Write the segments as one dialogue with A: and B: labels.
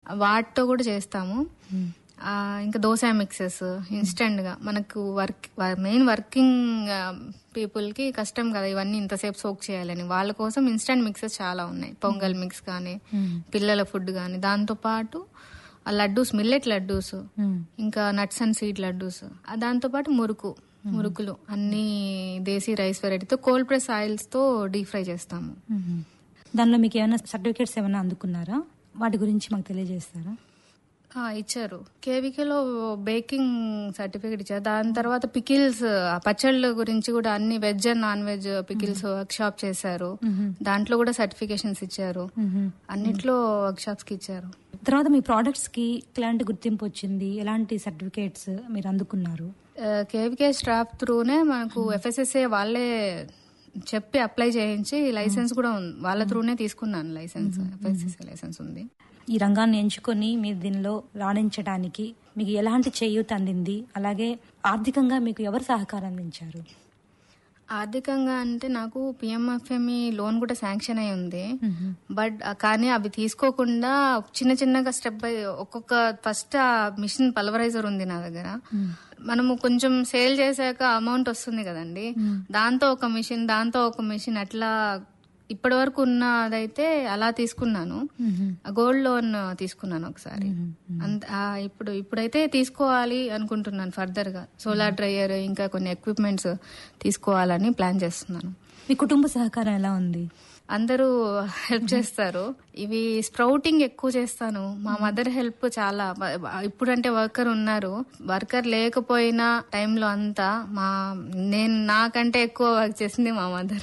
A: వాటితో కూడా చేస్తాము ఆ, ఇంకా దోశ మిక్సెస్ ఇన్స్టెంట్ గా మనకు వర్క్ మెయిన్ వర్కింగ్ పీపుల్ కి కష్టం కదా ఇవన్నీ ఇంతసేపు సోక్ చేయాలని వాళ్ళ కోసం ఇన్స్టెంట్ మిక్సెస్ చాలా ఉన్నాయి పొంగల్ మిక్స్ కానీ పిల్లల ఫుడ్ కానీ దాంతో పాటు ఆ లడ్డూస్ మిల్లెట్ లడ్డూస్ ఇంకా నట్స్ అండ్ సీడ్ లడ్డూస్ ఆ దాంతో పాటు మురుకు మురుకులు అన్ని దేశీ రైస్ వెరైటీతో కోల్డ్ ప్రెస్ ఆయిల్స్ తో డీప్ ఫ్రై చేస్తాము
B: దానిలో మీకు ఏమైనా సర్టిఫికేట్స్ ఏమైనా అందుకున్నారా వాటి గురించి మాకు తెలియజేస్తారా
A: ఆ, ఇచ్చారు కేవీకేలో బేకింగ్ సర్టిఫికేట్ ఇచ్చారు దాని తర్వాత పికిల్స్ పచ్చళ్ళ గురించి కూడా అన్ని veg and non veg pickles workshop చేశారు దాంట్లో కూడా సర్టిఫికేషన్స్ ఇచ్చారు అన్నిట్లో వర్క్ షాప్స్ కి ఇచ్చారు
B: తర్వాత మీ ప్రోడక్ట్స్ కి ఎలాంటి గుర్తింపు వచ్చింది ఎలాంటి సర్టిఫికేట్స్ మీరు అందుకున్నారు
A: కేవీకే స్టాఫ్ త్రూనే మనకు ఎఫ్ఎస్ఎస్ఏ వాళ్ళే చెప్పి అప్లై చేయించి లైసెన్స్ కూడా ఉంది వాళ్ళ త్రూనే తీసుకున్నాను లైసెన్స్ ఎఫ్ఎస్ఎస్ఏ లైసెన్స్ ఉంది
B: ఈ రంగాన్ని ఎంచుకొని మీరు దీనిలో రాణించడానికి మీకు ఎలాంటి చేయూత అందింది అలాగే ఆర్థికంగా మీకు ఎవరు సహకారం అందించారు
A: ఆర్థికంగా అంటే నాకు పిఎంఎఫ్ఎంఈ లోన్ కూడా శాంక్షన్ అయి ఉంది బట్ ఆ, కానీ అవి తీసుకోకుండా చిన్న చిన్నగా స్టెప్ బై ఒక్కొక్క ఫస్ట్ ఆ మిషన్ పల్వరైజర్ ఉంది నా దగ్గర మనము కొంచెం సేల్ చేశాక అమౌంట్ వస్తుంది కదండి దాంతో ఒక మిషన్ దాంతో ఒక మిషన్ అట్లా ఇప్పటి వరకు ఉన్నదైతే అలా తీసుకున్నాను గోల్డ్ లోన్ తీసుకున్నాను ఒకసారి అంత ఆ, ఇప్పుడు ఇప్పుడైతే తీసుకోవాలి అనుకుంటున్నాను ఫర్దర్ గా సోలార్ డ్రైయర్ ఇంకా కొన్ని ఎక్విప్మెంట్స్ తీసుకోవాలని ప్లాన్ చేస్తున్నాను
B: మీ కుటుంబ సహకారం ఎలా ఉంది
A: అందరూ హెల్ప్ చేస్తారు ఇవి స్ప్రౌటింగ్ ఎక్కువ చేస్తాను మా మదర్ హెల్ప్ చాలా బ- బ- ఇప్పుడంటే వర్కర్ ఉన్నారు వర్కర్ లేకపోయినా టైంలో అంతా మా నేను నాకంటే ఎక్కువ వర్క్ చేసింది మా మదర్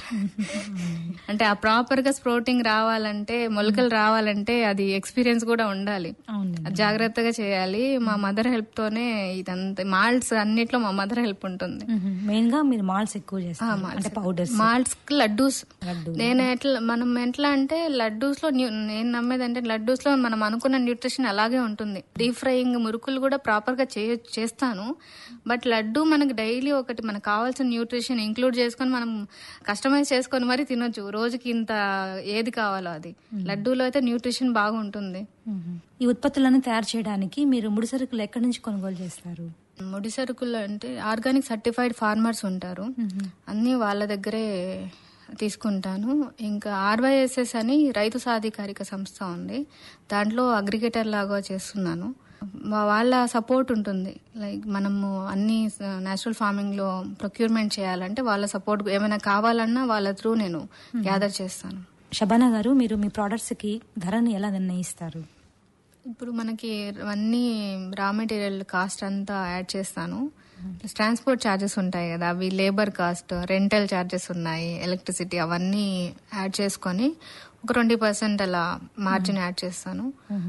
A: అంటే ఆ ప్రాపర్ గా స్ప్రౌటింగ్ రావాలంటే మొలకలు రావాలంటే అది ఎక్స్పీరియన్స్ కూడా ఉండాలి
B: అవును
A: అది జాగ్రత్తగా చేయాలి మా మదర్ హెల్ప్ తోనే ఇదంతా మాల్ట్స్ అన్నిట్లో మా మదర్ హెల్ప్ ఉంటుంది
B: మెయిన్ గా మీరు మాల్స్ ఎక్కువ చేస్తారు అంటే పౌడర్స్
A: మాల్ట్స్ కి లడ్డూస్
B: లడ్డు
A: నేను ఎట్లా మనం ఎట్లా అంటే లడ్డూస్ లో న్యూ- నేను నమ్మేది అంటే లడ్డూస్ లో మనం అనుకున్న న్యూట్రిషన్ అలాగే ఉంటుంది డీప్ ఫ్రైయింగ్ మురుకులు కూడా ప్రాపర్ గా చేయ- చేస్తాను బట్ లడ్డు మనకి డైలీ ఒకటి మనకు కావాల్సిన న్యూట్రిషన్ ఇంక్లూడ్ చేసుకొని మనం కస్టమైజ్ చేసుకొని మరి తినొచ్చు రోజుకి ఇంత ఏది కావాలో అది లడ్డూలో అయితే న్యూట్రిషన్ బాగుంటుంది
B: ఈ ఉత్పత్తులను తయారు చేయడానికి మీరు ముడి సరుకులు ఎక్కడి నుంచి కొనుగోలు చేస్తారు
A: ముడి సరుకులు అంటే ఆర్గానిక్ సర్టిఫైడ్ ఫార్మర్స్ ఉంటారు అన్ని వాళ్ళ దగ్గరే తీసుకుంటాను ఇంకా ఆర్వైఎస్ఎస్ అని రైతు సాధికారిక సంస్థ ఉంది దాంట్లో అగ్రిగేటర్ లాగా చేస్తున్నాను వా- వాళ్ళ సపోర్ట్ ఉంటుంది లైక్ మనము అన్ని నేచురల్ ఫార్మింగ్ లో ప్రొక్యూర్మెంట్ చేయాలంటే వాళ్ళ సపోర్ట్ ఏమైనా కావాలన్నా వాళ్ళ త్రూ నేను గ్యాదర్ చేస్తాను
B: షబానా గారు మీరు మీ ప్రోడక్ట్స్ కి ధరని ఎలా నిర్ణయిస్తారు
A: ఇప్పుడు మనకి అన్ని రా మెటీరియల్ కాస్ట్ అంతా యాడ్ చేస్తాను ప్లస్ ట్రాన్స్పోర్ట్ ఛార్జెస్ ఉంటాయి కదా అవి లేబర్ కాస్ట్ రెంటల్ ఛార్జెస్ ఉన్నాయి ఎలక్ట్రిసిటీ అవన్నీ యాడ్ చేసుకొని ఒక ట్వంటీ పర్సెంట్ అలా మార్జిన్ యాడ్ చేస్తాను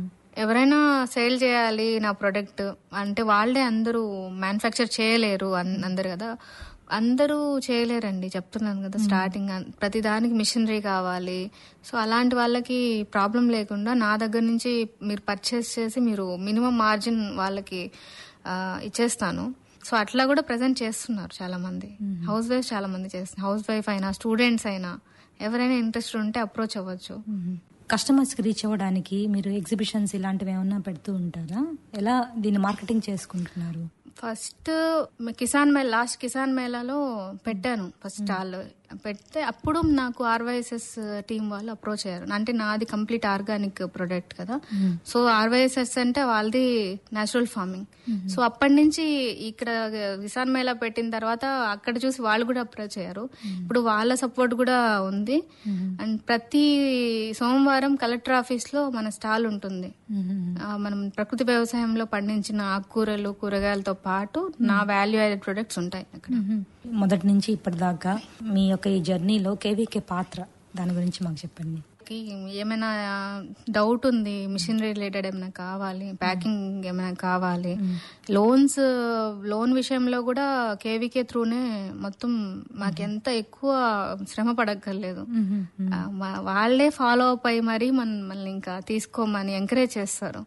A: ఎవరైనా సేల్ చేయాలి నా ప్రొడక్ట్ అంటే వాళ్ళే అందరూ మ్యానుఫ్యాక్చర్ చేయలేరు అన్- అందరు కదా అందరూ చేయలేరండి చెప్తున్నాను కదా స్టార్టింగ్ అన్- ప్రతి దానికి మిషనరీ కావాలి సో అలాంటి వాళ్ళకి ప్రాబ్లం లేకుండా నా దగ్గర నుంచి మీరు పర్చేస్ చేసి మీరు మినిమం మార్జిన్ వాళ్ళకి ఆ, ఇచ్చేస్తాను సో అట్లా కూడా ప్రజెంట్ చేస్తున్నారు చాలా మంది హౌస్ వైఫ్ చాలా మంది చేస్తున్నారు హౌస్ వైఫ్ అయినా స్టూడెంట్స్ అయినా ఎవరైనా ఇంట్రెస్ట్ ఉంటే అప్రోచ్ అవ్వచ్చు
B: కస్టమర్స్ కి రీచ్ అవ్వడానికి మీరు ఎగ్జిబిషన్స్ ఇలాంటివి ఏమన్నా పెడుతూ ఉంటారా ఎలా దీన్ని మార్కెటింగ్ చేసుకుంటున్నారు
A: ఫస్ట్ కిసాన్ మేళ లాస్ట్ కిసాన్ మేళాలో పెట్టాను ఫస్ట్ స్టాల్ పెడితే అప్పుడు నాకు ఆర్వైఎస్ఎస్ టీం వాళ్ళు అప్రోచ్ అయ్యారు అంటే నాది కంప్లీట్ ఆర్గానిక్ ప్రొడక్ట్ కదా సో ఆర్వైఎస్ఎస్ అంటే వాళ్ళది నేచురల్ ఫార్మింగ్ సో అప్పటి నుంచి ఇక్కడ కిసాన్ మేళా పెట్టిన తర్వాత అక్కడ చూసి వాళ్ళు కూడా అప్రోచ్ అయ్యారు ఇప్పుడు వాళ్ళ సపోర్ట్ కూడా ఉంది అండ్ ప్రతి సోమవారం కలెక్టర్ ఆఫీస్ లో మన స్టాల్ ఉంటుంది ఆ, మనం ప్రకృతి వ్యవసాయంలో పండించిన ఆకుకూరలు కూరగాయలతో పాటు నా వాల్యూ యాడెడ్ ప్రొడక్ట్స్ ఉంటాయి అక్కడ
B: మొదటి నుంచి ఇప్పటిదాకా మీ యొక్క ఈ జర్నీలో కేవీకే పాత్ర దాని గురించి మాకు చెప్పండి
A: కి ఏమైనా డౌట్ ఉంది మిషనరీ రిలేటెడ్ ఏమైనా కావాలి ప్యాకింగ్ ఏమైనా కావాలి లోన్స్ లోన్ విషయంలో కూడా కేవీకే త్రూనే మొత్తం మాకెంత ఎక్కువ శ్రమ పడక్కర్లేదు ఆ, వా- వాళ్ళే ఫాలో అప్ అయ్యి మరీ మన మనల్ని ఇంకా తీసుకోమని ఎంకరేజ్ చేస్తారు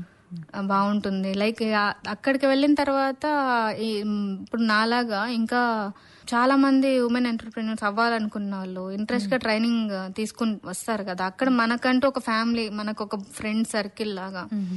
A: ఆ, బాగుంటుంది లైక్ ఆ- అక్కడికి వెళ్ళిన తర్వాత ఈ మ్, ఇప్పుడు నాలాగా ఇంకా చాలా మంది ఉమెన్ ఎంటర్ప్రీనర్స్ అవ్వాలనుకున్న వాళ్ళు ఇంట్రెస్ట్ గా ట్రైనింగ్ తీసుకుని వస్తారు కదా అక్కడ మనకంటూ ఒక ఫ్యామిలీ మనకు ఒక ఫ్రెండ్ సర్కిల్ లాగా